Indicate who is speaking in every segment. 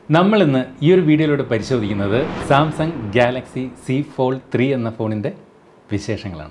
Speaker 1: നമ്മൾ ഇന്ന് ഈ ഒരു വീഡിയോയിലൂടെ പരിശോധിക്കുന്നത് Samsung Galaxy Z fold three എന്ന ഫോണിൻ്റെ വിശേഷങ്ങളാണ്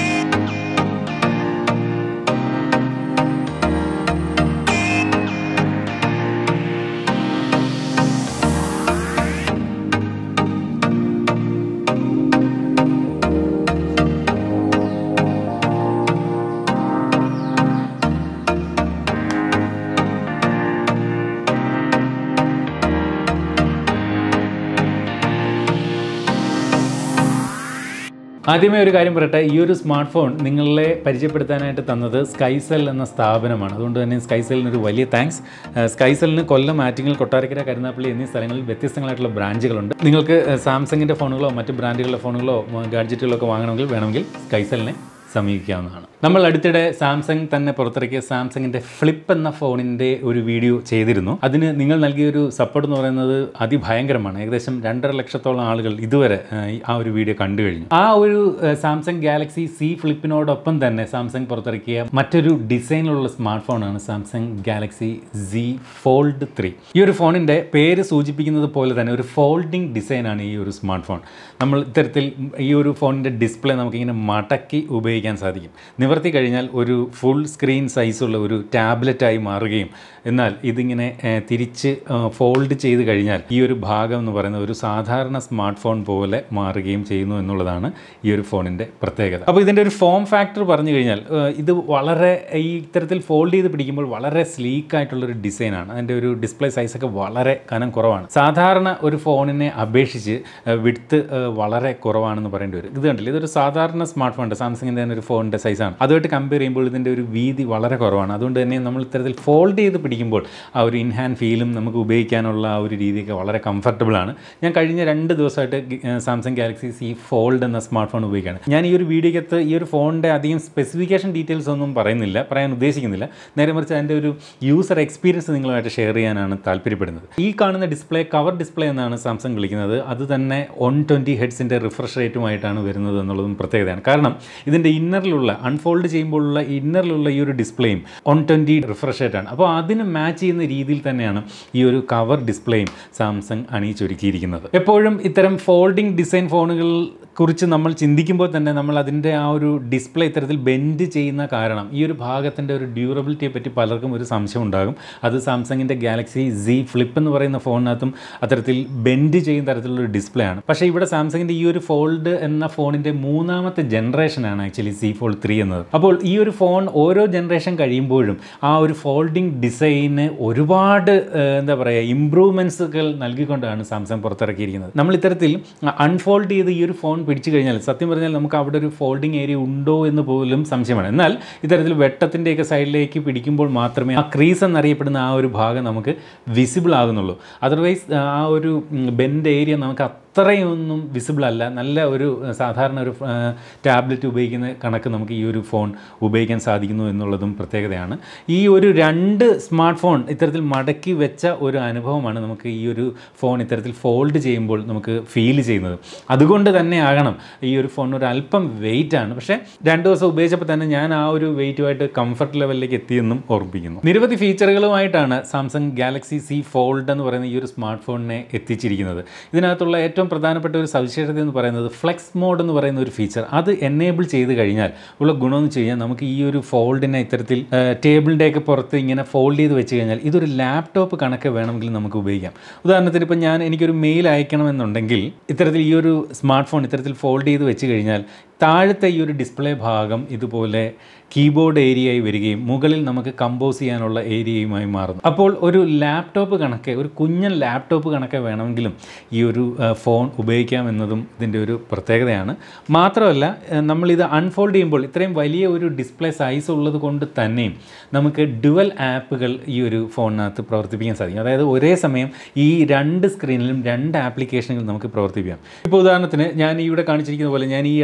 Speaker 1: ആദ്യമേ ഒരു കാര്യം പറയട്ടെ ഈ ഒരു സ്മാർട്ട് ഫോൺ നിങ്ങളെ പരിചയപ്പെടുത്താനായിട്ട് തന്നത് സ്കൈസെൽ എന്ന സ്ഥാപനമാണ് അതുകൊണ്ട് തന്നെ സ്കൈസെല്ലിന് ഒരു വലിയ താങ്ക്സ് സ്കൈസെല്ലിന് കൊല്ലം ആറ്റിങ്ങൽ കൊട്ടാരക്കര കരുനാപ്പള്ളി എന്നീ സ്ഥലങ്ങളിൽ വ്യത്യസ്തങ്ങളായിട്ടുള്ള ബ്രാഞ്ചുകളുണ്ട് നിങ്ങൾക്ക് സാംസങ്ങിൻ്റെ ഫോണുകളോ മറ്റ് ബ്രാൻഡുകളുടെ ഫോണുകളോ ഗാഡ്ജറ്റുകളോ ഒക്കെ വാങ്ങണമെങ്കിൽ വേണമെങ്കിൽ സ്കൈസെല്ലിനെ സമീപിക്കാവുന്നതാണ് നമ്മൾ അടുത്തിടെ സാംസങ് തന്നെ പുറത്തിറക്കിയ സാംസങ്ങിൻ്റെ ഫ്ലിപ്പ് എന്ന ഫോണിൻ്റെ ഒരു വീഡിയോ ചെയ്തിരുന്നു അതിന് നിങ്ങൾ നൽകിയൊരു സപ്പോർട്ട് എന്ന് പറയുന്നത് അതിഭയങ്കരമാണ് ഏകദേശം രണ്ടര ലക്ഷത്തോളം ആളുകൾ ഇതുവരെ ആ, ഈ ആ ഒരു വീഡിയോ കണ്ടു കഴിഞ്ഞു ആ ഒരു സാംസങ് ഗാലക്സി സി ഫ്ലിപ്പിനോടൊപ്പം തന്നെ സാംസങ് പുറത്തിറക്കിയ മറ്റൊരു ഡിസൈനിലുള്ള സ്മാർട്ട് ഫോണാണ് Samsung Galaxy Z fold three ഈ ഒരു ഫോണിൻ്റെ പേര് സൂചിപ്പിക്കുന്നത് പോലെ തന്നെ ഒരു ഫോൾഡിംഗ് ഡിസൈനാണ് ഈ ഒരു സ്മാർട്ട് ഫോൺ നമ്മൾ ഇത്തരത്തിൽ ഈ ഒരു ഫോണിൻ്റെ ഡിസ്പ്ലേ നമുക്കിങ്ങനെ മടക്കി ഉപയോഗിക്കാൻ സാധിക്കും നിവർത്തി കഴിഞ്ഞാൽ ഒരു ഫുൾ സ്ക്രീൻ സൈസുള്ള ഒരു ടാബ്ലറ്റായി മാറുകയും എന്നാൽ ഇതിങ്ങനെ ഏഹ്, തിരിച്ച് ഫോൾഡ് ചെയ്ത് കഴിഞ്ഞാൽ ഈ ഒരു ഭാഗം എന്ന് പറയുന്നത് ഒരു സാധാരണ സ്മാർട്ട് ഫോൺ പോലെ മാറുകയും ചെയ്യുന്നു എന്നുള്ളതാണ് ഈ ഒരു ഫോണിൻ്റെ പ്രത്യേകത അപ്പോൾ ഇതിൻ്റെ ഒരു ഫോം ഫാക്ടർ പറഞ്ഞു കഴിഞ്ഞാൽ ഏഹ്, ഇത് വളരെ ഈ ഇത്തരത്തിൽ ഫോൾഡ് ചെയ്ത് പിടിക്കുമ്പോൾ വളരെ സ്ലീക്ക് ആയിട്ടുള്ളൊരു ഡിസൈനാണ് അതിൻ്റെ ഒരു ഡിസ്പ്ലേ സൈസൊക്കെ വളരെ കനം കുറവാണ് സാധാരണ ഒരു ഫോണിനെ അപേക്ഷിച്ച് വിഡ്ത്ത് വളരെ കുറവാണെന്ന് പറയേണ്ടി വരും ഇത് കണ്ടില്ല ഇതൊരു സാധാരണ സ്മാർട്ട് ഫോൺ സാംസങ്ങിൻ്റെ തന്നെ ഒരു ഫോണിൻ്റെ സൈസാണ് അതുമായിട്ട് കമ്പയർ ചെയ്യുമ്പോൾ ഇതിൻ്റെ ഒരു വീതി വളരെ കുറവാണ് അതുകൊണ്ട് തന്നെ നമ്മൾ ഇത്തരത്തിൽ ഫോൾഡ് ചെയ്ത് പിടിക്കുമ്പോൾ ആ ഒരു ഇൻഹാൻഡ് ഫീലും നമുക്ക് ഉപയോഗിക്കാനുള്ള ആ ഒരു രീതിയൊക്കെ വളരെ കംഫർട്ടബിൾ ആണ് ഞാൻ കഴിഞ്ഞ രണ്ട് ദിവസമായിട്ട് സാംസങ് ഗാലക്സി സി ഫോൾഡ് എന്ന സ്മാർട്ട് ഫോൺ ഉപയോഗിക്കുകയാണ് ഞാൻ ഈ ഒരു വീഡിയോക്കകത്ത് ഈ ഒരു ഫോണിൻ്റെ അധികം സ്പെസിഫിക്കേഷൻ ഡീറ്റെയിൽസ് ഒന്നും പറയുന്നില്ല പറയാൻ ഉദ്ദേശിക്കുന്നില്ല നേരെ മറിച്ച് അതിൻ്റെ ഒരു യൂസർ എക്സ്പീരിയൻസ് നിങ്ങളുമായിട്ട് ഷെയർ ചെയ്യാനാണ് താല്പര്യപ്പെടുന്നത് ഈ കാണുന്ന ഡിസ്പ്ലേ കവർ ഡിസ്പ്ലേ എന്നാണ് സാംസങ് വിളിക്കുന്നത് അത് തന്നെ വൺ ട്വൻറ്റി ഹെഡ്സിൻ്റെ റിഫ്രഷ് റേറ്റുമായിട്ടാണ് വരുന്നത് എന്നുള്ളതും പ്രത്യേകതയാണ് കാരണം ഇതിൻ്റെ ഇന്നറിലുള്ള അൺഫോൾഡ് ചെയ്യുമ്പോഴുള്ള ഇന്നറിലുള്ള ഈ ഒരു ഡിസ്പ്ലേയും വൺ ട്വൻറ്റി റിഫ്രഷ് റേറ്റാണ് അപ്പോൾ അതിന് മാച്ച് ചെയ്യുന്ന രീതിയിൽ തന്നെയാണ് ഈ ഒരു കവർ ഡിസ്പ്ലേയും സാംസങ് അണിയിച്ചൊരുക്കിയിരിക്കുന്നത് എപ്പോഴും ഇത്തരം ഫോൾഡിംഗ് ഡിസൈൻ ഫോണുകൾ കുറിച്ച് നമ്മൾ ചിന്തിക്കുമ്പോൾ തന്നെ നമ്മൾ അതിൻ്റെ ആ ഒരു ഡിസ്പ്ലേ ഇത്തരത്തിൽ ബെൻഡ് ചെയ്യുന്ന കാരണം ഈ ഒരു ഭാഗത്തിൻ്റെ ഒരു ഡ്യൂറബിലിറ്റിയെ പറ്റി പലർക്കും ഒരു സംശയം ഉണ്ടാകും അത് സാംസങ്ങിൻ്റെ ഗാലക്സി സി ഫ്ലിപ്പ് എന്ന് പറയുന്ന ഫോണിനകത്തും അത്തരത്തിൽ ബെൻഡ് ചെയ്യുന്ന തരത്തിലുള്ള ഒരു ഡിസ്പ്ലേ ആണ് പക്ഷേ ഇവിടെ സാംസങ്ങിൻ്റെ ഈ ഒരു ഫോൾഡ് എന്ന ഫോണിൻ്റെ മൂന്നാമത്തെ ജനറേഷനാണ് ആക്ച്വലി സി ഫോൾഡ് ത്രീ എന്നത് അപ്പോൾ ഈ ഒരു ഫോൺ ഓരോ ജനറേഷൻ കഴിയുമ്പോഴും ആ ഒരു ഫോൾഡിംഗ് ഡിസൈന് ഒരുപാട് ഏഹ്, എന്താ പറയുക ഇമ്പ്രൂവ്മെൻറ്റ്സുകൾ നൽകിക്കൊണ്ടാണ് സാംസങ് പുറത്തിറക്കിയിരിക്കുന്നത് നമ്മൾ ഇത്തരത്തിൽ അൺഫോൾഡ് ചെയ്ത് ഈ ഒരു ഫോൺ പിടിച്ചു കഴിഞ്ഞാൽ സത്യം പറഞ്ഞാൽ നമുക്ക് അവിടെ ഒരു ഫോൾഡിംഗ് ഏരിയ ഉണ്ടോ എന്ന് പോലും സംശയമാണ് എന്നാൽ ഇത്തരത്തിൽ വെട്ടത്തിൻ്റെയൊക്കെ സൈഡിലേക്ക് പിടിക്കുമ്പോൾ മാത്രമേ ആ ക്രീസ് എന്നറിയപ്പെടുന്ന ആ ഒരു ഭാഗം നമുക്ക് വിസിബിൾ ആകുന്നുള്ളൂ അതർവൈസ് ആ ഒരു ബെൻഡ് ഏരിയ നമുക്ക് അത്രയൊന്നും വിസിബിൾ അല്ല നല്ല ഒരു ഏഹ്, സാധാരണ ഒരു ടാബ്ലറ്റ് ഉപയോഗിക്കുന്ന കണക്ക് നമുക്ക് ഈ ഒരു ഫോൺ ഉപയോഗിക്കാൻ സാധിക്കുന്നു എന്നുള്ളതും പ്രത്യേകതയാണ് ഈ ഒരു രണ്ട് സ്മാർട്ട് ഫോൺ ഇത്തരത്തിൽ മടക്കി വെച്ച ഒരു അനുഭവമാണ് നമുക്ക് ഈ ഒരു ഫോൺ ഇത്തരത്തിൽ ഫോൾഡ് ചെയ്യുമ്പോൾ നമുക്ക് ഫീൽ ചെയ്യുന്നത് അതുകൊണ്ട് തന്നെ ആകണം ഈ ഒരു ഫോൺ ഒരു അല്പം വെയിറ്റ് ആണ് പക്ഷേ രണ്ട് ദിവസം ഉപയോഗിച്ചപ്പോൾ തന്നെ ഞാൻ ആ ഒരു വെയിറ്റുമായിട്ട് കംഫർട്ട് ലെവലിലേക്ക് എത്തിയെന്നും ഓർമ്മിപ്പിക്കുന്നു നിരവധി ഫീച്ചറുകളുമായിട്ടാണ് സാംസങ് ഗാലക്സി സി ഫോൾഡ് എന്ന് പറയുന്ന ഈ ഒരു സ്മാർട്ട് ഫോണിനെ എത്തിച്ചിരിക്കുന്നത് ഇതിനകത്തുള്ള ഏറ്റവും പ്രധാനപ്പെട്ട ഒരു സവിശേഷത എന്ന് പറയുന്നത് ഫ്ലെക്സ് മോഡ് എന്ന് പറയുന്ന ഒരു ഫീച്ചർ അത് എനേബിൾ ചെയ്ത് കഴിഞ്ഞാൽ ഉള്ള ഗുണമെന്ന് വെച്ച് കഴിഞ്ഞാൽ നമുക്ക് ഈ ഒരു ഫോൾഡിനെ ഇത്തരത്തിൽ ടേബിളിൻ്റെ ഒക്കെ പുറത്ത് ഇങ്ങനെ ഫോൾഡ് ചെയ്ത് വെച്ച് കഴിഞ്ഞാൽ ഇതൊരു ലാപ്ടോപ്പ് കണക്ക് വേണമെങ്കിൽ നമുക്ക് ഉപയോഗിക്കാം ഉദാഹരണത്തിന് ഇപ്പം ഞാൻ എനിക്കൊരു മെയിൽ അയക്കണമെന്നുണ്ടെങ്കിൽ ഇത്തരത്തിൽ ഈ ഒരു സ്മാർട്ട് ഫോൺ ഇത്തരത്തിൽ ഫോൾഡ് ചെയ്ത് വെച്ച് കഴിഞ്ഞാൽ താഴത്തെ ഈ ഒരു ഡിസ്പ്ലേ ഭാഗം ഇതുപോലെ കീബോർഡ് ഏരിയയായി വരികയും മുകളിൽ നമുക്ക് കമ്പോസ് ചെയ്യാനുള്ള ഏരിയയുമായി മാറുന്നു അപ്പോൾ ഒരു ലാപ്ടോപ്പ് കണക്കെ ഒരു കുഞ്ഞൻ ലാപ്ടോപ്പ് കണക്കെ വേണമെങ്കിലും ഈ ഒരു ആ, ഫോൺ ഉപയോഗിക്കാം എന്നതും ഇതിൻ്റെ ഒരു പ്രത്യേകതയാണ് മാത്രമല്ല ആ, നമ്മളിത് അൺഫോൾഡ് ചെയ്യുമ്പോൾ ഇത്രയും വലിയ ഒരു ഡിസ്പ്ലേ സൈസ് ഉള്ളത് കൊണ്ട് തന്നെയും നമുക്ക് ഡുവൽ ആപ്പുകൾ ഈ ഒരു ഫോണിനകത്ത് പ്രവർത്തിപ്പിക്കാൻ സാധിക്കും അതായത് ഒരേ സമയം ഈ രണ്ട് സ്ക്രീനിലും രണ്ട് ആപ്ലിക്കേഷനുകൾ നമുക്ക് പ്രവർത്തിപ്പിക്കാം ഇപ്പോൾ ഉദാഹരണത്തിന് ഞാൻ ഇവിടെ കാണിച്ചിരിക്കുന്ന പോലെ ഞാൻ ഈ ഇടത്തെ സൈഡിൽ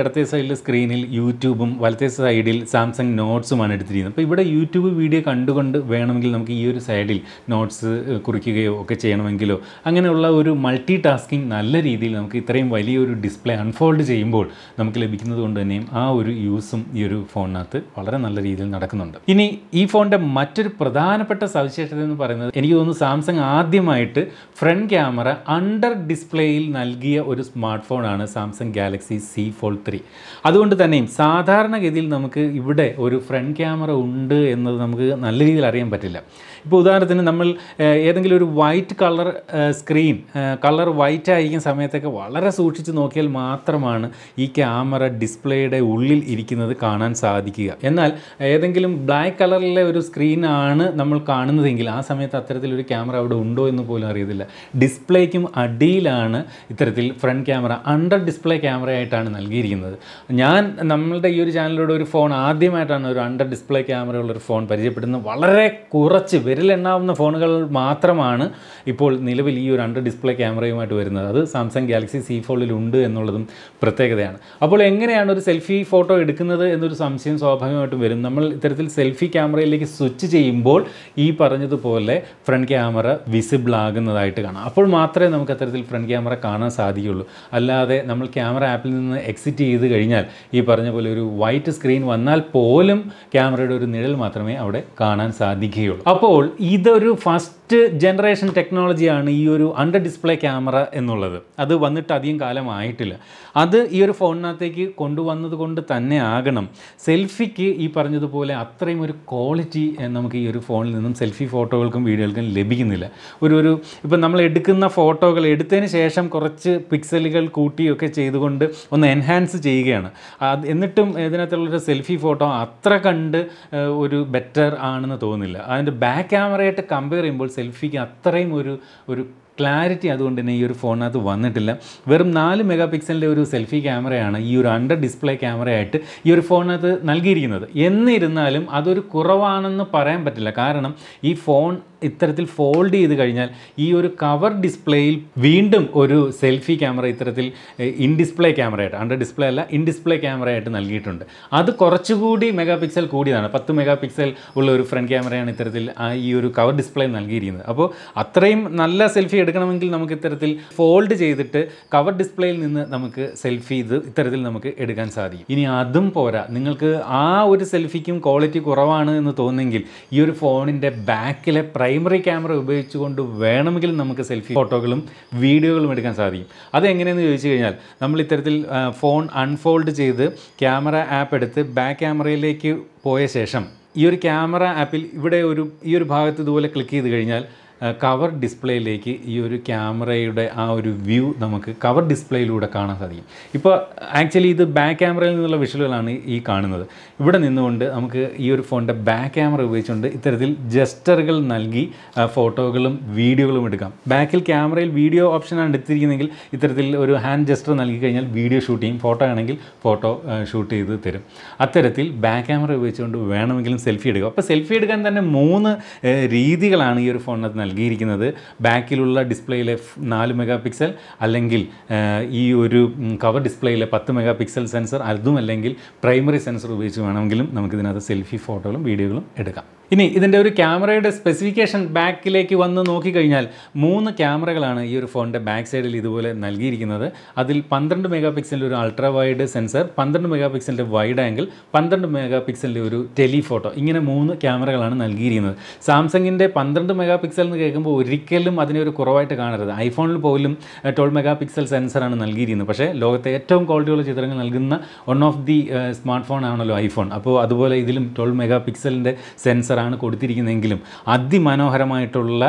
Speaker 1: സൈഡിൽ സ്ക്രീനിൽ യൂട്യൂബും വലത്തെ സൈഡിൽ സാംസങ് നോട്ട്സുമാണ് എടുത്തിരിക്കുന്നത് അപ്പോൾ ഇവിടെ യൂട്യൂബ് വീഡിയോ കണ്ടുകൊണ്ട് വേണമെങ്കിൽ നമുക്ക് ഈ ഒരു സൈഡിൽ നോട്ട്സ് കുറിക്കുകയോ ഒക്കെ ചെയ്യണമെങ്കിലോ അങ്ങനെയുള്ള ഒരു മൾട്ടി ടാസ്കിങ് നല്ല രീതിയിൽ നമുക്ക് ഇത്രയും വലിയൊരു ഡിസ്പ്ലേ അൺഫോൾഡ് ചെയ്യുമ്പോൾ നമുക്ക് ലഭിക്കുന്നത് കൊണ്ട് തന്നെയും ആ ഒരു യൂസും ഈ ഒരു ഫോണിനകത്ത് വളരെ നല്ല രീതിയിൽ നടക്കുന്നുണ്ട് ഇനി ഈ ഫോണിൻ്റെ മറ്റൊരു പ്രധാനപ്പെട്ട സവിശേഷത എന്ന് പറയുന്നത് എനിക്ക് തോന്നുന്നു സാംസങ് ആദ്യമായിട്ട് ഫ്രണ്ട് ക്യാമറ അണ്ടർ ഡിസ്പ്ലേയിൽ നൽകിയ ഒരു സ്മാർട്ട് ഫോണാണ് Samsung Galaxy Z fold three അതുകൊണ്ട് തന്നെയും സാധാരണഗതിയിൽ നമുക്ക് ഇവിടെ ഒരു ഫ്രണ്ട് ക്യാമറ ഉണ്ട് എന്നത് നമുക്ക് നല്ല രീതിയിൽ അറിയാൻ പറ്റില്ല ഇപ്പോൾ ഉദാഹരണത്തിന് നമ്മൾ ഏഹ്, ഏതെങ്കിലും ഒരു white colour screen colour white ആയിരിക്കുന്ന സമയത്തൊക്കെ വളരെ സൂക്ഷിച്ച് നോക്കിയാൽ മാത്രമാണ് ഈ ക്യാമറ ഡിസ്പ്ലേയുടെ ഉള്ളിൽ ഇരിക്കുന്നത് കാണാൻ സാധിക്കുക എന്നാൽ ഏതെങ്കിലും ബ്ലാക്ക് കളറിലെ ഒരു സ്ക്രീനാണ് നമ്മൾ കാണുന്നതെങ്കിൽ ആ സമയത്ത് അത്തരത്തിലൊരു ക്യാമറ അവിടെ ഉണ്ടോ എന്ന് പോലും അറിയത്തില്ല ഡിസ്പ്ലേക്കും അടിയിലാണ് ഇത്തരത്തിൽ ഫ്രണ്ട് ക്യാമറ അണ്ടർ ഡിസ്പ്ലേ ക്യാമറയായിട്ടാണ് നൽകിയിരിക്കുന്നത് ഞാൻ നമ്മളുടെ ഈ ഒരു ചാനലിലൂടെ ഒരു ഫോൺ ആദ്യമായിട്ടാണ് ഒരു അണ്ടർ ഡിസ്പ്ലേ ക്യാമറ ഉള്ളൊരു ഫോൺ പരിചയപ്പെടുന്നത് വളരെ കുറച്ച് വിരലെണ്ണാവുന്ന ഫോണുകൾ മാത്രമാണ് ഇപ്പോൾ നിലവിൽ ഈ ഒരു അണ്ടർ ഡിസ്പ്ലേ ക്യാമറയുമായിട്ട് വരുന്നത് അത് സാംസങ് ഗാലക്സി സി ഫോളിൽ ഉണ്ട് എന്നുള്ളതും പ്രത്യേകതയാണ് അപ്പോൾ എങ്ങനെയാണ് ഒരു സെൽഫി ഫോട്ടോ എടുക്കുന്നത് എന്നൊരു സംശയം സ്വാഭാവികമായിട്ടും വരും നമ്മൾ ഇത്തരത്തിൽ സെൽഫി ക്യാമറയിലേക്ക് സ്വിച്ച് ചെയ്യുമ്പോൾ ഈ പറഞ്ഞതുപോലെ ഫ്രണ്ട് ക്യാമറ വിസിബിൾ ആകുന്നതായിട്ട് കാണാം അപ്പോൾ മാത്രമേ നമുക്ക് അത്തരത്തിൽ ഫ്രണ്ട് ക്യാമറ കാണാൻ സാധിക്കുകയുള്ളൂ അല്ലാതെ നമ്മൾ ക്യാമറ ആപ്പിൽ നിന്ന് എക്സിറ്റ് ചെയ്ത് കഴിഞ്ഞാൽ ഈ പറഞ്ഞ പോലെ ഒരു വൈറ്റ് സ്ക്രീൻ വന്നാൽ പോലും ക്യാമറയുടെ ഒരു നിഴൽ മാത്രമേ അവിടെ കാണാൻ സാധിക്കുകയുള്ളൂ അപ്പോൾ ഇതൊരു ഫസ്റ്റ് ജനറേഷൻ ടെക്നോളജിയാണ് ഈ ഒരു അണ്ടർ ഡിസ്പ്ലേ ക്യാമറ എന്നുള്ളത് അത് വന്നിട്ട് അധികം കാലമായിട്ടില്ല അത് ഈ ഒരു ഫോണിനകത്തേക്ക് കൊണ്ടുവന്നത് കൊണ്ട് തന്നെ ആകണം സെൽഫിക്ക് ഈ പറഞ്ഞതുപോലെ അത്രയും ഒരു ക്വാളിറ്റി നമുക്ക് ഈ ഒരു ഫോണിൽ നിന്നും സെൽഫി ഫോട്ടോകൾക്കും വീഡിയോകൾക്കും ലഭിക്കുന്നില്ല ഒരു ഒരു ഇപ്പം നമ്മൾ എടുക്കുന്ന ഫോട്ടോകൾ എടുത്തതിന് ശേഷം കുറച്ച് പിക്സലുകൾ കൂട്ടിയൊക്കെ ചെയ്തുകൊണ്ട് ഒന്ന് എൻഹാൻസ് ചെയ്യുകയാണ് അത് എന്നിട്ടും ഇതിനകത്തുള്ളൊരു സെൽഫി ഫോട്ടോ അത്ര കണ്ട് ഏഹ്, ഒരു ബെറ്റർ ആണെന്ന് തോന്നുന്നില്ല അതിൻ്റെ ബാക്ക് ക്യാമറയായിട്ട് കമ്പയർ ചെയ്യുമ്പോൾ സെൽഫിക്ക് അത്രയും ഒരു ഒരു ക്ലാരിറ്റി അതുകൊണ്ട് തന്നെ ഈ ഒരു ഫോണിനകത്ത് വന്നിട്ടില്ല വെറും നാല് മെഗാ പിക്സലിൻ്റെ ഒരു സെൽഫി ക്യാമറയാണ് ഈ ഒരു അണ്ടർ ഡിസ്പ്ലേ ക്യാമറയായിട്ട് ഈ ഒരു ഫോണിനകത്ത് നൽകിയിരിക്കുന്നത് എന്നിരുന്നാലും അതൊരു കുറവാണെന്ന് പറയാൻ പറ്റില്ല കാരണം ഈ ഫോൺ ഇത്തരത്തിൽ ഫോൾഡ് ചെയ്ത് കഴിഞ്ഞാൽ ഈ ഒരു കവർ ഡിസ്പ്ലേയിൽ വീണ്ടും ഒരു സെൽഫി ക്യാമറ ഇത്തരത്തിൽ ഇൻ ഡിസ്പ്ലേ ക്യാമറയായിട്ട് അണ്ടർ ഡിസ്പ്ലേ അല്ല ഇൻ ഡിസ്പ്ലേ ക്യാമറയായിട്ട് നൽകിയിട്ടുണ്ട് അത് കുറച്ചുകൂടി മെഗാ പിക്സൽ കൂടിയതാണ് പത്ത് മെഗാ പിക്സൽ ഉള്ള ഒരു ഫ്രണ്ട് ക്യാമറയാണ് ഇത്തരത്തിൽ ആ ഈ ഒരു കവർ ഡിസ്പ്ലേ നൽകിയിരിക്കുന്നത് അപ്പോൾ അത്രയും നല്ല സെൽഫി എടുക്കണമെങ്കിൽ നമുക്ക് ഇത്തരത്തിൽ ഫോൾഡ് ചെയ്തിട്ട് കവർ ഡിസ്പ്ലേയിൽ നിന്ന് നമുക്ക് സെൽഫി ഇത് ഇത്തരത്തിൽ നമുക്ക് എടുക്കാൻ സാധിക്കും ഇനി അതും പോരാ നിങ്ങൾക്ക് ആ ഒരു സെൽഫിക്കും ക്വാളിറ്റി കുറവാണ് എന്ന് തോന്നുമെങ്കിൽ ഈ ഒരു ഫോണിൻ്റെ ബാക്കിലെ പ്രൈമറി ക്യാമറ ഉപയോഗിച്ചുകൊണ്ട് വേണമെങ്കിൽ നമുക്ക് സെൽഫി ഫോട്ടോകളും വീഡിയോകളും എടുക്കാൻ സാധിക്കും അതെങ്ങനെയെന്ന് ചോദിച്ചു കഴിഞ്ഞാൽ നമ്മൾ ഇത്തരത്തിൽ ആ, ഫോൺ അൺഫോൾഡ് ചെയ്ത് ക്യാമറ ആപ്പ് എടുത്ത് ബാക്ക് ക്യാമറയിലേക്ക് പോയ ശേഷം ഈ ഒരു ക്യാമറ ആപ്പിൽ ഇവിടെ ഒരു ഈ ഒരു ഭാഗത്ത് ഇതുപോലെ ക്ലിക്ക് ചെയ്ത് കഴിഞ്ഞാൽ കവർ ഡിസ്പ്ലേയിലേക്ക് ഈ ഒരു ക്യാമറയുടെ ആ ഒരു വ്യൂ നമുക്ക് കവർ ഡിസ്പ്ലേയിലൂടെ കാണാൻ സാധിക്കും ഇപ്പോൾ ആക്ച്വലി ഇത് ബാക്ക് ക്യാമറയിൽ നിന്നുള്ള വിഷ്വലുകളാണ് ഈ കാണുന്നത് ഇവിടെ നിന്നുകൊണ്ട് നമുക്ക് ഈ ഒരു ഫോണിൻ്റെ ബാക്ക് ക്യാമറ ഉപയോഗിച്ചുകൊണ്ട് ഇത്തരത്തിൽ ജസ്റ്ററുകൾ നൽകി ആ, ഫോട്ടോകളും വീഡിയോകളും എടുക്കാം ബാക്കിൽ ക്യാമറയിൽ വീഡിയോ ഓപ്ഷനാണ് എടുത്തിരിക്കുന്നതെങ്കിൽ ഇത്തരത്തിൽ ഒരു ഹാൻഡ് ജസ്റ്റർ നൽകി കഴിഞ്ഞാൽ വീഡിയോ ഷൂട്ട് ചെയ്യും ഫോട്ടോ ആണെങ്കിൽ ഫോട്ടോ ഷൂട്ട് ചെയ്ത് തരും അത്തരത്തിൽ ബാക്ക് ക്യാമറ ഉപയോഗിച്ചുകൊണ്ട് വേണമെങ്കിലും സെൽഫി എടുക്കുക അപ്പോൾ സെൽഫി എടുക്കാൻ തന്നെ മൂന്ന് ഏഹ്, രീതികളാണ് ഈ ഒരു ഫോണിനകത്ത് നൽകിയിരിക്കുന്നത് ബാക്കിലുള്ള ഡിസ്പ്ലേയിലെ ഫ്- നാല് മെഗാ പിക്സൽ അല്ലെങ്കിൽ ഏഹ്, ഈ ഒരു ഉം, കവർ ഡിസ്പ്ലേയിലെ പത്ത് മെഗാ പിക്സൽ സെൻസർ അതും അല്ലെങ്കിൽ പ്രൈമറി സെൻസർ ഉപയോഗിച്ച് വേണമെങ്കിലും നമുക്കിതിനകത്ത് സെൽഫി ഫോട്ടോകളും വീഡിയോകളും എടുക്കാം ഇനി ഇതിൻ്റെ ഒരു ക്യാമറയുടെ സ്പെസിഫിക്കേഷൻ ബാക്കിലേക്ക് വന്ന് നോക്കിക്കഴിഞ്ഞാൽ മൂന്ന് ക്യാമറകളാണ് ഈ ഒരു ഫോണിൻ്റെ ബാക്ക് സൈഡിൽ ഇതുപോലെ നൽകിയിരിക്കുന്നത് അതിൽ പന്ത്രണ്ട് മെഗാ പിക്സലിൻ്റെ ഒരു അൾട്രാ വൈഡ് സെൻസർ പന്ത്രണ്ട് മെഗാ പിക്സലിൻ്റെ വൈഡ് ആംഗിൾ പന്ത്രണ്ട് മെഗാ പിക്സലിൻ്റെ ഒരു ടെലിഫോട്ടോ ഇങ്ങനെ മൂന്ന് ക്യാമറകളാണ് നൽകിയിരിക്കുന്നത് സാംസങ്ങിൻ്റെ പന്ത്രണ്ട് മെഗാ പിക്സൽ എന്ന് കേൾക്കുമ്പോൾ ഒരിക്കലും അതിനെ ഒരു കുറവായിട്ട് കാണരുത് ഐഫോണിൽ പോലും ട്വൽവ് മെഗാ പിക്സൽ സെൻസറാണ് നൽകിയിരിക്കുന്നത് പക്ഷേ ലോകത്തെ ഏറ്റവും ക്വാളിറ്റിയുള്ള ചിത്രങ്ങൾ നൽകുന്ന one of the smart phone ആണല്ലോ ഐഫോൺ അപ്പോൾ അതുപോലെ ഇതിലും ട്വൽവ് മെഗാ പിക്സലിൻ്റെ സെൻസറാണ് കൊടുത്തിരിക്കുന്നതെങ്കിലും അതിമനോഹരമായിട്ടുള്ള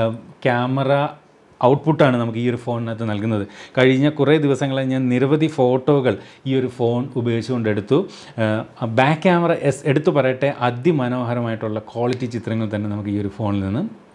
Speaker 1: ക്യാമറ ഔട്ട്പുട്ടാണ് നമുക്ക് ഈ ഒരു ഫോണിനകത്ത് നൽകുന്നത് കഴിഞ്ഞ കുറേ ദിവസങ്ങളായി ഞാൻ നിരവധി ഫോട്ടോകൾ ഈ ഒരു ഫോൺ ഉപയോഗിച്ചുകൊണ്ട് എടുത്തു ബാക്ക് ക്യാമറ എസ് എടുത്തു പറയട്ടെ അതിമനോഹരമായിട്ടുള്ള ക്വാളിറ്റി ചിത്രങ്ങൾ തന്നെ നമുക്ക് ഈ ഒരു ഫോണിൽ നിന്ന്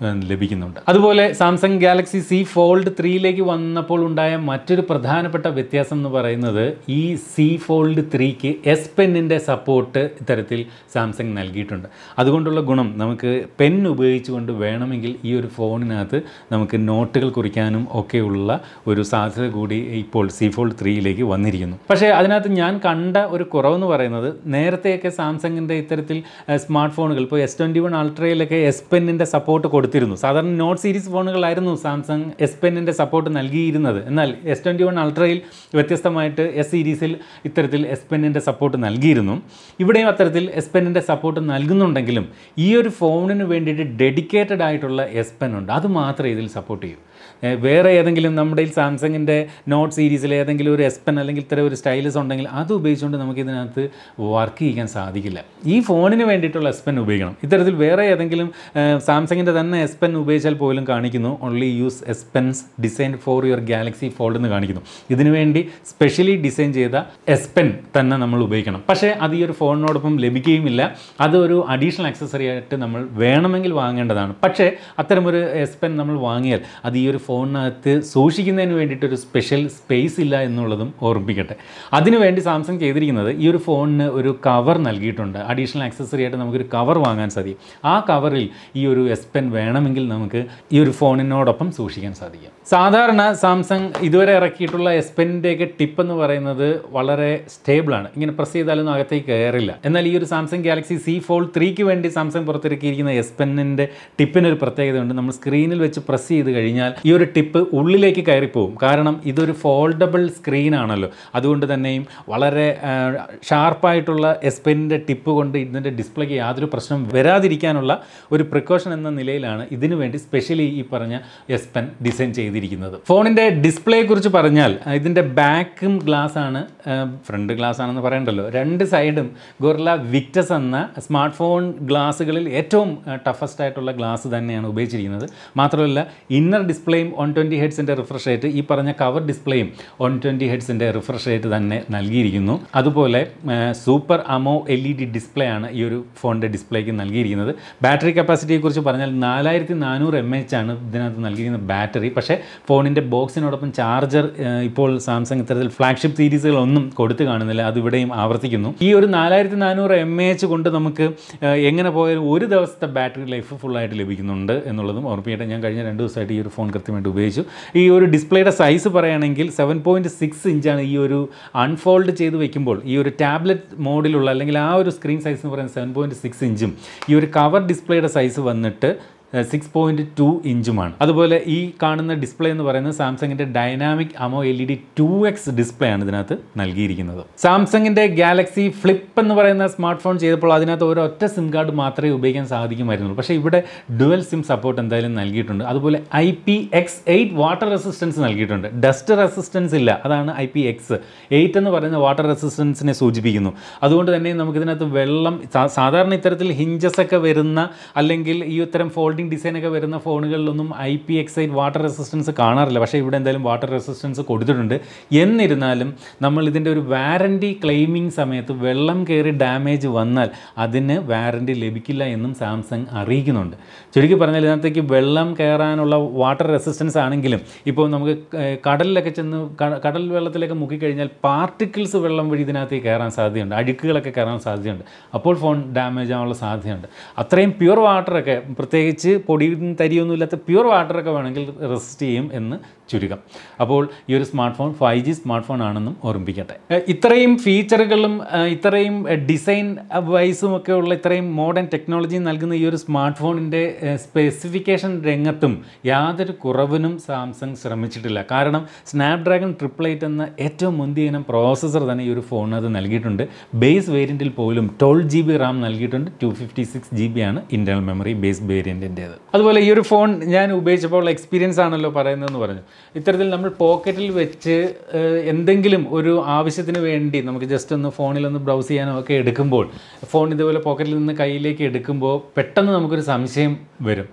Speaker 1: ഏഹ്, ലഭിക്കുന്നുണ്ട് അതുപോലെ സാംസങ് ഗാലക്സി സി ഫോൾഡ് ത്രീയിലേക്ക് വന്നപ്പോൾ ഉണ്ടായ മറ്റൊരു പ്രധാനപ്പെട്ട വ്യത്യാസം എന്ന് പറയുന്നത് ഈ സി ഫോൾഡ് ത്രീക്ക് എസ് പെന്നിൻ്റെ സപ്പോർട്ട് ഇത്തരത്തിൽ സാംസങ് നൽകിയിട്ടുണ്ട് അതുകൊണ്ടുള്ള ഗുണം നമുക്ക് പെൻ ഉപയോഗിച്ചുകൊണ്ട് വേണമെങ്കിൽ ഈ ഒരു ഫോണിനകത്ത് നമുക്ക് നോട്ടുകൾ കുറിക്കാനും ഒക്കെയുള്ള ഒരു സാധ്യത കൂടി ഇപ്പോൾ സി ഫോൾഡ് ത്രീയിലേക്ക് വന്നിരിക്കുന്നു പക്ഷേ അതിനകത്ത് ഞാൻ കണ്ട ഒരു കുറവെന്ന് പറയുന്നത് നേരത്തെയൊക്കെ സാംസങ്ങിൻ്റെ ഇത്തരത്തിൽ സ്മാർട്ട് ഫോണുകൾ ഇപ്പോൾ എസ് ട്വൻറ്റി വൺ അൾട്രയിലൊക്കെ എസ് പെന്നിൻ്റെ സപ്പോർട്ട് കൊടുത്തിരുന്നു സാധാരണ നോട്ട് സീരീസ് ഫോണുകളായിരുന്നു സാംസങ് എസ് പെന്നിൻ്റെ സപ്പോർട്ട് നൽകിയിരുന്നത് എന്നാൽ എസ് ട്വൻറ്റി വൺ അൾട്രയിൽ വ്യത്യസ്തമായിട്ട് എസ് സീരീസിൽ ഇത്തരത്തിൽ എസ് പെന്നിൻ്റെ സപ്പോർട്ട് നൽകിയിരുന്നു ഇവിടെയും അത്തരത്തിൽ എസ് പെന്നിൻ്റെ സപ്പോർട്ട് നൽകുന്നുണ്ടെങ്കിലും ഈ ഒരു ഫോണിന് വേണ്ടിയിട്ട് ഡെഡിക്കേറ്റഡ് ആയിട്ടുള്ള എസ് പെൻ ഉണ്ട് അത് മാത്രമേ ഇതിൽ സപ്പോർട്ട് ചെയ്യൂ ഏഹ് വേറെ ഏതെങ്കിലും നമ്മുടെ ഈ സാംസങ്ങിൻ്റെ നോട്ട് സീരീസിൽ ഏതെങ്കിലും ഒരു എസ് പെൻ അല്ലെങ്കിൽ ഇത്തരം ഒരു സ്റ്റൈലസ് ഉണ്ടെങ്കിൽ അത് ഉപയോഗിച്ചുകൊണ്ട് നമുക്ക് ഇതിനകത്ത് വർക്ക് ചെയ്യാൻ സാധിക്കില്ല ഈ ഫോണിന് വേണ്ടിയിട്ടുള്ള എസ് പെൻ ഉപയോഗിക്കണം ഇത്തരത്തിൽ വേറെ ഏതെങ്കിലും സാംസങ്ങിൻ്റെ തന്നെ എസ് പെൻ ഉപയോഗിച്ചാൽ പോലും കാണിക്കുന്നു only use S pens design for your Galaxy fold എന്ന് കാണിക്കുന്നു ഇതിനു വേണ്ടി സ്പെഷ്യലി ഡിസൈൻ ചെയ്ത എസ് പെൻ തന്നെ നമ്മൾ ഉപയോഗിക്കണം പക്ഷേ അത് ഈ ഒരു ഫോണിനോടൊപ്പം ലഭിക്കുകയുമില്ല അതൊരു അഡീഷണൽ ആക്സസറി ആയിട്ട് നമ്മൾ വേണമെങ്കിൽ വാങ്ങേണ്ടതാണ് പക്ഷേ അത്തരമൊരു എസ് പെൻ നമ്മൾ വാങ്ങിയാൽ അത് ഈ ഒരു ഫോണിനകത്ത് സൂക്ഷിക്കുന്നതിന് വേണ്ടിയിട്ടൊരു സ്പെഷ്യൽ സ്പേസ് ഇല്ല എന്നുള്ളതും ഓർമ്മിപ്പിക്കട്ടെ അതിനുവേണ്ടി സാംസങ് ചെയ്തിരിക്കുന്നത് ഈ ഒരു ഫോണിന് ഒരു കവർ നൽകിയിട്ടുണ്ട് അഡീഷണൽ ആക്സസറി ആയിട്ട് നമുക്കൊരു കവർ വാങ്ങാൻ സാധിക്കും ആ കവറിൽ ഈ ഒരു എസ് പെൻ വേണമെങ്കിൽ നമുക്ക് ഈ ഒരു ഫോണിനോടൊപ്പം സൂക്ഷിക്കാൻ സാധിക്കും സാധാരണ സാംസങ് ഇതുവരെ ഇറക്കിയിട്ടുള്ള എസ് പെന്നിൻ്റെയൊക്കെ ടിപ്പ് എന്ന് പറയുന്നത് വളരെ സ്റ്റേബിളാണ് ഇങ്ങനെ പ്രസ് ചെയ്താലൊന്നും അകത്തേക്ക് കയറില്ല എന്നാൽ ഈ ഒരു സാംസങ് ഗാലക്സി സി ഫോൾ ത്രീക്ക് വേണ്ടി സാംസങ് പുറത്തിറക്കിയിരിക്കുന്ന എസ് പെന്നിൻ്റെ ടിപ്പിനൊരു പ്രത്യേകതയുണ്ട് നമ്മൾ സ്ക്രീനിൽ വെച്ച് പ്രസ് ചെയ്ത് കഴിഞ്ഞാൽ ഈ ഒരു ടിപ്പ് ഉള്ളിലേക്ക് കയറിപ്പോവും കാരണം ഇതൊരു ഫോൾഡബിൾ സ്ക്രീൻ ആണല്ലോ അതുകൊണ്ട് തന്നെയും വളരെ ഷാർപ്പായിട്ടുള്ള എസ് പെന്നിൻ്റെ ടിപ്പ് കൊണ്ട് ഇതിൻ്റെ ഡിസ്പ്ലേക്ക് യാതൊരു പ്രശ്നം വരാതിരിക്കാനുള്ള ഒരു പ്രിക്കോഷൻ എന്ന നിലയിലാണ് ഇതിനു വേണ്ടി സ്പെഷ്യലി ഈ പറഞ്ഞ എസ് പെൻ ഡിസൈൻ ചെയ്തിരിക്കുന്നത് ഫോണിൻ്റെ ഡിസ്പ്ലേയെ കുറിച്ച് പറഞ്ഞാൽ ഇതിൻ്റെ ബാക്കും ഗ്ലാസ് ആണ് ഫ്രണ്ട് ഗ്ലാസ് ആണെന്ന് പറയണ്ടല്ലോ രണ്ട് സൈഡും ഗൊറില്ല വിക്ടസ് എന്ന സ്മാർട്ട് ഫോൺ ഗ്ലാസ്സുകളിൽ ഏറ്റവും ടഫസ്റ്റ് ആയിട്ടുള്ള ഗ്ലാസ് തന്നെയാണ് ഉപയോഗിച്ചിരിക്കുന്നത് മാത്രമല്ല ഇന്നർ ഡിസ്പ്ലേയും വൺ ട്വൻറ്റി ഹെഡ്സിൻ്റെ റിഫ്രഷ് റേറ്റ് ഈ പറഞ്ഞ കവർ ഡിസ്പ്ലേയും വൺ ട്വൻറ്റി ഹെഡ്സിൻ്റെ റിഫ്രഷ് റേറ്റ് തന്നെ നൽകിയിരിക്കുന്നു അതുപോലെ super AMOLED display ആണ് ഈ ഒരു ഫോണിൻ്റെ ഡിസ്പ്ലേക്ക് നൽകിയിരിക്കുന്നത് ബാറ്ററി കപ്പാസിറ്റിയെക്കുറിച്ച് പറഞ്ഞാൽ നാലായിരത്തി നാനൂറ് എം എച്ച് ആണ് ഇതിനകത്ത് നൽകിയിരിക്കുന്ന ബാറ്ററി പക്ഷേ ഫോണിൻ്റെ ബോക്സിനോടൊപ്പം ചാർജർ ഇപ്പോൾ സാംസങ് ഇത്തരത്തിൽ ഫ്ലാഗ്ഷിപ്പ് സീരീസുകളൊന്നും കൊടുത്തു കാണുന്നില്ല അത് ഇവിടെയും ആവർത്തിക്കുന്നു ഈ ഒരു നാലായിരത്തി നാനൂറ് എം എച്ച് കൊണ്ട് നമുക്ക് ഏഹ്, എങ്ങനെ പോയാലും ഒരു ദിവസത്തെ ബാറ്ററി ലൈഫ് ഫുള്ളായിട്ട് ലഭിക്കുന്നുണ്ട് എന്നുള്ളതും ഓർപ്പിക്കട്ടെ ഞാൻ കഴിഞ്ഞ രണ്ട് ദിവസമായിട്ട് ഈ ഒരു ഫോൺ കൃത്യമായിട്ട് ഉപയോഗിച്ചു ഈ ഒരു ഡിസ്പ്ലേയുടെ സൈസ് പറയുകയാണെങ്കിൽ സെവൻ പോയിൻറ്റ് സിക്സ് ഇഞ്ചാണ് ഈ ഒരു അൺഫോൾഡ് ചെയ്ത് വെക്കുമ്പോൾ ഈ ഒരു ടാബ്ലറ്റ് മോഡിലുള്ള അല്ലെങ്കിൽ ആ ഒരു സ്ക്രീൻ സൈസ് എന്ന് പറയുന്നത് സെവൻ പോയിൻറ്റ് സിക്സ് ഇഞ്ചും ഈ ഒരു കവർ ഡിസ്പ്ലേയുടെ സൈസ് വന്നിട്ട് സിക്സ് പോയിൻറ്റ് ടു ഇഞ്ചുമാണ് അതുപോലെ ഈ കാണുന്ന ഡിസ്പ്ലേ എന്ന് പറയുന്നത് സാംസങ്ങിൻ്റെ dynamic AMOLED two X display ആണ് ഇതിനകത്ത് നൽകിയിരിക്കുന്നത് സാംസങ്ങിൻ്റെ ഗാലക്സി ഫ്ലിപ്പ് എന്ന് പറയുന്ന സ്മാർട്ട് ഫോൺ ചെയ്തപ്പോൾ അതിനകത്ത് ഒരൊറ്റ സിം കാർഡ് മാത്രമേ ഉപയോഗിക്കാൻ സാധിക്കുമായിരുന്നുള്ളൂ പക്ഷേ ഇവിടെ ഡുവൽ സിം സപ്പോർട്ട് എന്തായാലും നൽകിയിട്ടുണ്ട് അതുപോലെ I P X eight water resistance നൽകിയിട്ടുണ്ട് ഡസ്റ്റ് റെസിസ്റ്റൻസ് ഇല്ല അതാണ് ഐ പി എക്സ് എയ്റ്റ് എന്ന് പറയുന്ന വാട്ടർ റെസിസ്റ്റൻസിനെ സൂചിപ്പിക്കുന്നു അതുകൊണ്ട് തന്നെ നമുക്കിതിനകത്ത് വെള്ളം സാ- സാധാരണ ഇത്തരത്തിൽ ഹിഞ്ചസ് ഒക്കെ വരുന്ന അല്ലെങ്കിൽ ഈ ഇത്തരം ഫോൾഡിംഗ് ഡിസൈൻ ഒക്കെ വരുന്ന ഫോണുകളിലൊന്നും I P X eight water resistance കാണാറില്ല പക്ഷേ ഇവിടെ എന്തായാലും വാട്ടർ റെസിസ്റ്റൻസ് കൊടുത്തിട്ടുണ്ട് എന്നിരുന്നാലും നമ്മൾ ഇതിൻ്റെ ഒരു വാറൻറ്റി ക്ലെയിമിംഗ് സമയത്ത് വെള്ളം കയറി ഡാമേജ് വന്നാൽ അതിന് വാറൻറ്റി ലഭിക്കില്ല എന്നും സാംസങ് അറിയിക്കുന്നുണ്ട് ചുരുക്കി പറഞ്ഞാൽ ഇതിനകത്തേക്ക് വെള്ളം കയറാനുള്ള വാട്ടർ റെസിസ്റ്റൻസ് ആണെങ്കിലും ഇപ്പോൾ നമുക്ക് ഏഹ്, കടലിലൊക്കെ ചെന്ന് ക- കടൽ വെള്ളത്തിലൊക്കെ മുക്കിക്കഴിഞ്ഞാൽ പാർട്ടിക്കിൾസ് വെള്ളം വഴി ഇതിനകത്തേക്ക് കയറാൻ സാധ്യതയുണ്ട് അഴുക്കുകളൊക്കെ കയറാൻ സാധ്യതയുണ്ട് അപ്പോൾ ഫോൺ ഡാമേജ് ആവാനുള്ള സാധ്യതയുണ്ട് അത്രയും പ്യുവർ വാട്ടറൊക്കെ പ്രത്യേകിച്ച് പൊടിയും തരിയൊന്നും ഇല്ലാത്ത പ്യുവർ വാട്ടറൊക്കെ വേണമെങ്കിൽ റെസിസ്റ്റ് ചെയ്യും എന്ന് ചുരുക്കം അപ്പോൾ ഈ ഒരു smart phone five G smart phone ആണെന്നും ഓർമ്മിപ്പിക്കട്ടെ ഏഹ് ഇത്രയും ഫീച്ചറുകളും ഏഹ് ഇത്രയും ഡിസൈൻ വൈസും ഒക്കെ ഉള്ള ഇത്രയും മോഡേൺ ടെക്നോളജി നൽകുന്ന ഈ ഒരു സ്മാർട്ട് ഫോണിൻ്റെ സ്പെസിഫിക്കേഷൻ രംഗത്തും യാതൊരു കുറവിനും സാംസങ് ശ്രമിച്ചിട്ടില്ല കാരണം സ്നാപ്ഡ്രാഗൺ ട്രിപ്പിൾ എയ്റ്റ് എന്ന ഏറ്റവും മുന്തിയ ഇനം പ്രോസസ്സർ തന്നെ ഈ ഒരു ഫോണിനകത്ത് നൽകിയിട്ടുണ്ട് ബേസ് വേരിയൻറ്റിൽ പോലും ട്വൽവ് ജി ബി റാം നൽകിയിട്ടുണ്ട് two fifty six G B ആണ് ഇൻറ്റേർണൽ മെമ്മറി ബേസ് വേരിയൻറ്റിൻ്റേത് അതുപോലെ ഈ ഒരു ഫോൺ ഞാൻ ഉപയോഗിച്ചപ്പോൾ എക്സ്പീരിയൻസ് ആണല്ലോ പറയുന്നതെന്ന് പറഞ്ഞു ഇത്തരത്തിൽ നമ്മൾ പോക്കറ്റിൽ വെച്ച് ഏഹ്, എന്തെങ്കിലും ഒരു ആവശ്യത്തിന് വേണ്ടി നമുക്ക് ജസ്റ്റ് ഒന്ന് ഫോണിലൊന്ന് ബ്രൗസ് ചെയ്യാനോ ഒക്കെ എടുക്കുമ്പോൾ ഫോൺ ഇതുപോലെ പോക്കറ്റിൽ നിന്ന് കയ്യിലേക്ക് എടുക്കുമ്പോൾ പെട്ടെന്ന് നമുക്കൊരു സംശയം വരും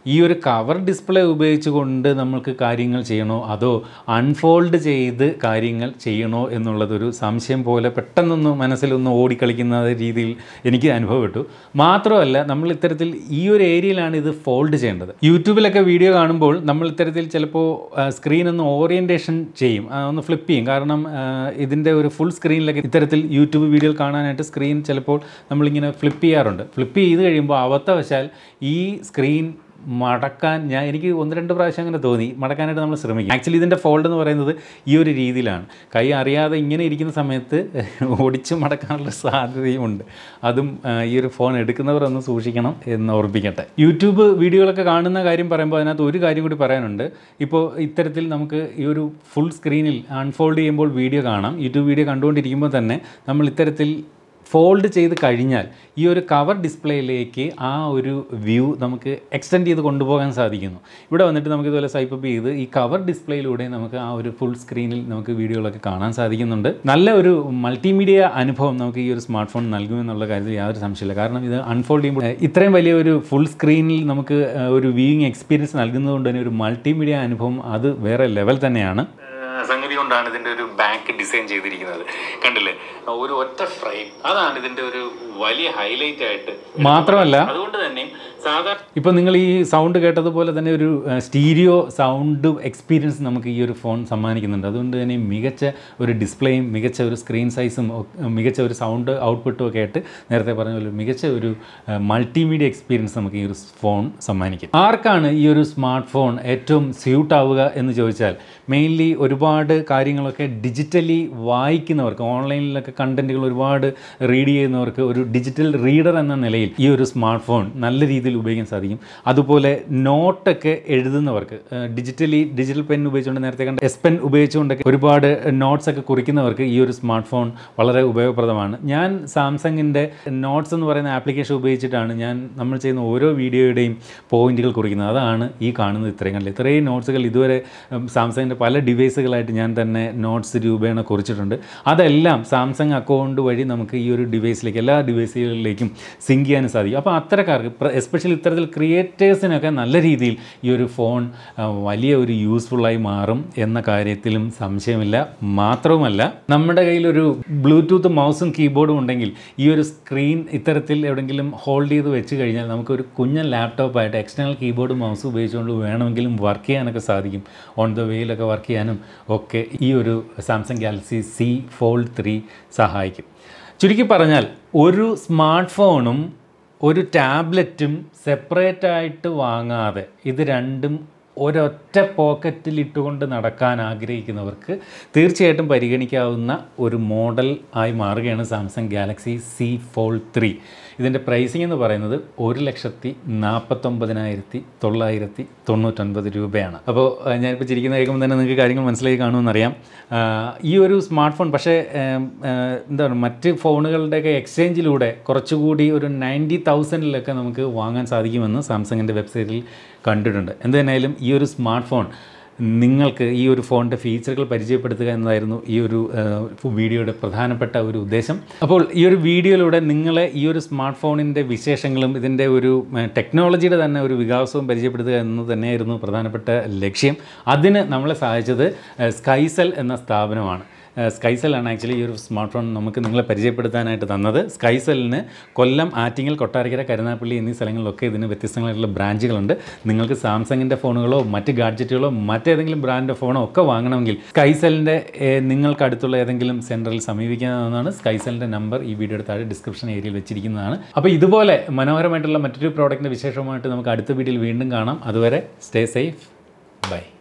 Speaker 1: ഈ ഒരു കവർ ഡിസ്പ്ലേ ഉപയോഗിച്ചുകൊണ്ട് നമ്മൾക്ക് കാര്യങ്ങൾ ചെയ്യണോ അതോ അൺഫോൾഡ് ചെയ്ത് കാര്യങ്ങൾ ചെയ്യണോ എന്നുള്ളതൊരു സംശയം പോലെ പെട്ടെന്നൊന്ന് മനസ്സിലൊന്ന് ഓടിക്കളിക്കുന്ന രീതിയിൽ എനിക്ക് അനുഭവപ്പെട്ടു മാത്രമല്ല നമ്മൾ ഇത്തരത്തിൽ ഈ ഒരു ഏരിയയിലാണ് ഇത് ഫോൾഡ് ചെയ്യേണ്ടത് യൂട്യൂബിലൊക്കെ വീഡിയോ കാണുമ്പോൾ നമ്മൾ ഇത്തരത്തിൽ ചിലപ്പോൾ സ്ക്രീൻ ഒന്ന് ഓറിയൻറ്റേഷൻ ചെയ്യും ആ, ഒന്ന് ഫ്ലിപ്പ് ചെയ്യും കാരണം ആ, ഇതിൻ്റെ ഒരു ഫുൾ സ്ക്രീനിലൊക്കെ ഇത്തരത്തിൽ യൂട്യൂബ് വീഡിയോ കാണാനായിട്ട് സ്ക്രീൻ ചിലപ്പോൾ നമ്മളിങ്ങനെ ഫ്ലിപ്പ് ചെയ്യാറുണ്ട് ഫ്ലിപ്പ് ചെയ്ത് കഴിയുമ്പോൾ അബദ്ധവശാൽ ഈ സ്ക്രീൻ മടക്കാൻ ഞാൻ എനിക്ക് ഒന്ന് രണ്ട് പ്രാവശ്യം അങ്ങനെ തോന്നി മടക്കാനായിട്ട് നമ്മൾ ശ്രമിക്കും ആക്ച്വലി ഇതിൻ്റെ ഫോൾഡ് എന്ന് പറയുന്നത് ഈ ഒരു രീതിയിലാണ് കൈ അറിയാതെ ഇങ്ങനെ ഇരിക്കുന്ന സമയത്ത് ഒടിച്ച് മടക്കാനുള്ള സാധ്യതയുമുണ്ട് അതും ആ, ഈ ഒരു ഫോൺ എടുക്കുന്നവർ ഒന്ന് സൂക്ഷിക്കണം എന്ന് ഓർപ്പിക്കട്ടെ യൂട്യൂബ് വീഡിയോകളൊക്കെ കാണുന്ന കാര്യം പറയുമ്പോൾ അതിനകത്ത് ഒരു കാര്യം കൂടി പറയാനുണ്ട് ഇപ്പോൾ ഇത്തരത്തിൽ നമുക്ക് ഈ ഒരു ഫുൾ സ്ക്രീനിൽ അൺഫോൾഡ് ചെയ്യുമ്പോൾ വീഡിയോ കാണാം യൂട്യൂബ് വീഡിയോ കണ്ടുകൊണ്ടിരിക്കുമ്പോൾ തന്നെ നമ്മൾ ഇത്തരത്തിൽ ഫോൾഡ് ചെയ്ത് കഴിഞ്ഞാൽ ഈ ഒരു കവർ ഡിസ്പ്ലേയിലേക്ക് ആ ഒരു വ്യൂ നമുക്ക് എക്സ്റ്റെൻഡ് ചെയ്ത് കൊണ്ടുപോകാൻ സാധിക്കുന്നു ഇവിടെ വന്നിട്ട് നമുക്ക് ഇതുപോലെ സ്വൈപ്പ് അപ്പ് ചെയ്ത് ഈ കവർ ഡിസ്പ്ലേയിലൂടെ നമുക്ക് ആ ഒരു ഫുൾ സ്ക്രീനിൽ നമുക്ക് വീഡിയോകളൊക്കെ കാണാൻ സാധിക്കുന്നുണ്ട് നല്ല ഒരു മൾട്ടിമീഡിയ അനുഭവം നമുക്ക് ഈ ഒരു സ്മാർട്ട് ഫോൺ നൽകുമെന്നുള്ള കാര്യത്തിൽ യാതൊരു സംശയമില്ല കാരണം ഇത് അൺഫോൾഡ് ചെയ്യുമ്പോൾ ഏഹ്, ഇത്രയും വലിയ ഒരു ഫുൾ സ്ക്രീനിൽ നമുക്ക് ഏഹ്, ഒരു വ്യൂയിങ് എക്സ്പീരിയൻസ് നൽകുന്നതുകൊണ്ട് തന്നെ ഒരു മൾട്ടിമീഡിയ അനുഭവം അത് വേറെ ലെവൽ തന്നെയാണ് സംഗതി കൊണ്ടാണ് ഇതിന്റെ ഒരു ബാക്ക് ഡിസൈൻ ചെയ്തിരിക്കുന്നത് കണ്ടില്ലേ ഒരു ഒറ്റ ഫ്രെയിം അതാണ് ഇതിന്റെ ഒരു വലിയ ഹൈലൈറ്റ് ആയിട്ട് മാത്രമല്ല അതുകൊണ്ട് തന്നെ സാധാരണ ഇപ്പൊ നിങ്ങൾ ഈ സൗണ്ട് കേട്ടതുപോലെ തന്നെ ഒരു സ്റ്റീരിയോ സൗണ്ട് എക്സ്പീരിയൻസ് നമുക്ക് ഈ ഒരു ഫോൺ സമ്മാനിക്കുന്നുണ്ട് അതുകൊണ്ട് തന്നെ മികച്ച ഒരു ഡിസ്പ്ലേയും മികച്ച ഒരു സ്ക്രീൻ സൈസും മികച്ച ഒരു സൗണ്ട് ഔട്ട്പുട്ടും ഒക്കെ ആയിട്ട് നേരത്തെ പറഞ്ഞ പോലെ മികച്ച ഒരു മൾട്ടിമീഡിയ എക്സ്പീരിയൻസ് നമുക്ക് ഈ ഒരു ഫോൺ സമ്മാനിക്കും ആർക്കാണ് ഈ ഒരു സ്മാർട്ട് ഫോൺ ഏറ്റവും സ്യൂട്ട് ആവുക എന്ന് ചോദിച്ചാൽ മെയിൻലി ഒരുപാട് കാര്യങ്ങളൊക്കെ ഡിജിറ്റലി വായിക്കുന്നവർക്ക് ഓൺലൈനിലൊക്കെ കണ്ടന്റുകൾ ഒരുപാട് റീഡ് ചെയ്യുന്നവർക്ക് ഒരു ഡിജിറ്റൽ റീഡർ എന്ന നിലയിൽ ഈ ഒരു സ്മാർട്ട് ഫോൺ നല്ല രീതിയിൽ ഉപയോഗിക്കാൻ സാധിക്കും അതുപോലെ നോട്ടൊക്കെ എഴുതുന്നവർക്ക് ഡിജിറ്റലി ഡിജിറ്റൽ പെൻ ഉപയോഗിച്ചുകൊണ്ട് നേരത്തെ കണ്ട എസ് പെൻ ഉപയോഗിച്ചുകൊണ്ടൊക്കെ ഒരുപാട് നോട്ട്സ് ഒക്കെ കുറിക്കുന്നവർക്ക് ഈ ഒരു സ്മാർട്ട് ഫോൺ വളരെ ഉപയോഗപ്രദമാണ് ഞാൻ സാംസങ്ങിൻ്റെ നോട്ട്സ് എന്ന് പറയുന്ന ആപ്ലിക്കേഷൻ ഉപയോഗിച്ചിട്ടാണ് ഞാൻ നമ്മൾ ചെയ്യുന്ന ഓരോ വീഡിയോയുടെയും പോയിന്റുകൾ കുറിക്കുന്നത് അതാണ് ഈ കാണുന്നത് ഇത്രയും കണ്ടില്ല ഇത്രയും നോട്ട്സുകൾ ഇതുവരെ സാംസങ്ങിൻ്റെ പല ഡിവൈസുകളായിട്ട് ഞാൻ തന്നെ നോട്ട്സ് രൂപേണ കുറിച്ചിട്ടുണ്ട് അതെല്ലാം സാംസങ് അക്കൗണ്ട് വഴി നമുക്ക് ഈ ഒരു ഡിവൈസിലേക്ക് എല്ലാ ഡിവൈസുകളിലേക്കും സിങ്ക് ചെയ്യാനും സാധിക്കും അപ്പോൾ അത്തരക്കാർക്ക് എസ്പെഷ്യലി ഇത്തരത്തിൽ ക്രിയേറ്റേഴ്സിനൊക്കെ നല്ല രീതിയിൽ ഈ ഒരു ഫോൺ ആ, വലിയ ഒരു യൂസ്ഫുള്ളായി മാറും എന്ന കാര്യത്തിലും സംശയമില്ല മാത്രവുമല്ല നമ്മുടെ കയ്യിലൊരു ബ്ലൂടൂത്ത് മൗസും കീബോർഡും ഉണ്ടെങ്കിൽ ഈ ഒരു സ്ക്രീൻ ഇത്തരത്തിൽ എവിടെയെങ്കിലും ഹോൾഡ് ചെയ്ത് വെച്ച് കഴിഞ്ഞാൽ നമുക്കൊരു കുഞ്ഞൻ ലാപ്ടോപ്പായിട്ട് എക്സ്റ്റേണൽ കീബോർഡ് മൗസ് ഉപയോഗിച്ചുകൊണ്ട് വേണമെങ്കിലും വർക്ക് ചെയ്യാനൊക്കെ സാധിക്കും ഓൺ ദ വേയിലൊക്കെ വർക്ക് ചെയ്യാനും ഒക്കെ ഈ ഒരു Samsung Galaxy Z fold three സഹായിക്കും ചുരുക്കി പറഞ്ഞാൽ ഒരു സ്മാർട്ട് ഫോണും ഒരു ടാബ്ലറ്റും സെപ്പറേറ്റ് ആയിട്ട് വാങ്ങാതെ ഇത് രണ്ടും ഒരൊറ്റ പോക്കറ്റിൽ ഇട്ടുകൊണ്ട് നടക്കാൻ ആഗ്രഹിക്കുന്നവർക്ക് തീർച്ചയായിട്ടും പരിഗണിക്കാവുന്ന ഒരു മോഡൽ ആയി മാറുകയാണ് Samsung Galaxy Z fold three ഇതിൻ്റെ പ്രൈസിംഗ് എന്ന് പറയുന്നത് ഒരു ലക്ഷത്തി നാൽപ്പത്തൊമ്പതിനായിരത്തി തൊള്ളായിരത്തി തൊണ്ണൂറ്റൊൻപത് രൂപയാണ് അപ്പോൾ ആ, ഞാനിപ്പോൾ ചിരിക്കുന്ന കേൾക്കുമ്പോൾ തന്നെ നിങ്ങൾക്ക് കാര്യങ്ങൾ മനസ്സിലായി കാണുമെന്നറിയാം ആ, ഈ ഒരു സ്മാർട്ട് ഫോൺ പക്ഷേ ഏം, ആ, എന്താണ് മറ്റ് ഫോണുകളുടെയൊക്കെ എക്സ്ചേഞ്ചിലൂടെ കുറച്ചുകൂടി ഒരു നയൻറ്റി തൗസൻഡിലൊക്കെ നമുക്ക് വാങ്ങാൻ സാധിക്കുമെന്ന് സാംസങ്ങിൻ്റെ വെബ്സൈറ്റിൽ കണ്ടിട്ടുണ്ട് എന്ത് തന്നെയായാലും ഈ ഒരു സ്മാർട്ട് ഫോൺ നിങ്ങൾക്ക് ഈ ഒരു ഫോണിൻ്റെ ഫീച്ചറുകൾ പരിചയപ്പെടുത്തുക എന്നതായിരുന്നു ഈ ഒരു ആ, വീഡിയോയുടെ പ്രധാനപ്പെട്ട ഒരു ഉദ്ദേശം അപ്പോൾ ഈ ഒരു വീഡിയോയിലൂടെ നിങ്ങളെ ഈ ഒരു സ്മാർട്ട് ഫോണിൻ്റെ വിശേഷങ്ങളും ഇതിൻ്റെ ഒരു ആ, ടെക്നോളജിയുടെ തന്നെ ഒരു വികാസവും പരിചയപ്പെടുത്തുക എന്ന് തന്നെയായിരുന്നു പ്രധാനപ്പെട്ട ലക്ഷ്യം അതിന് നമ്മളെ സഹായിച്ചത് ആ, സ്കൈസെൽ എന്ന സ്ഥാപനമാണ് സ്കൈസെല്ലാണ് ആക്ച്വലി ഈ ഒരു സ്മാർട്ട് ഫോൺ നമുക്ക് നിങ്ങളെ പരിചയപ്പെടുത്താനായിട്ട് തന്നത് സ്കൈസെല്ലിന് കൊല്ലം ആറ്റിങ്ങൽ കൊട്ടാരക്കര കരുനാപ്പള്ളി എന്നീ സ്ഥലങ്ങളിലൊക്കെ ഇതിന് വ്യത്യസ്തങ്ങളായിട്ടുള്ള ബ്രാഞ്ചുകളുണ്ട് നിങ്ങൾക്ക് സാംസങ്ങിൻ്റെ ഫോണുകളോ മറ്റ് ഗാഡ്ജറ്റുകളോ മറ്റേതെങ്കിലും ബ്രാൻഡ് ഫോണോ ഒക്കെ വാങ്ങണമെങ്കിൽ സ്കൈസെല്ലിൻ്റെ നിങ്ങൾക്ക് അടുത്തുള്ള ഏതെങ്കിലും സെൻറ്ററിൽ സമീപിക്കാവുന്നതാണ് സ്കൈസെല്ലിൻ്റെ നമ്പർ ഈ വീഡിയോയുടെ താഴെ ഡിസ്ക്രിപ്ഷൻ ഏരിയയിൽ വെച്ചിരിക്കുന്നതാണ് അപ്പോൾ ഇതുപോലെ മനോഹരമായിട്ടുള്ള മറ്റൊരു പ്രോഡക്റ്റിൻ്റെ വിശേഷമായിട്ട് നമുക്ക് അടുത്ത വീഡിയോയിൽ വീണ്ടും കാണാം അതുവരെ സ്റ്റേ സേഫ് ബൈ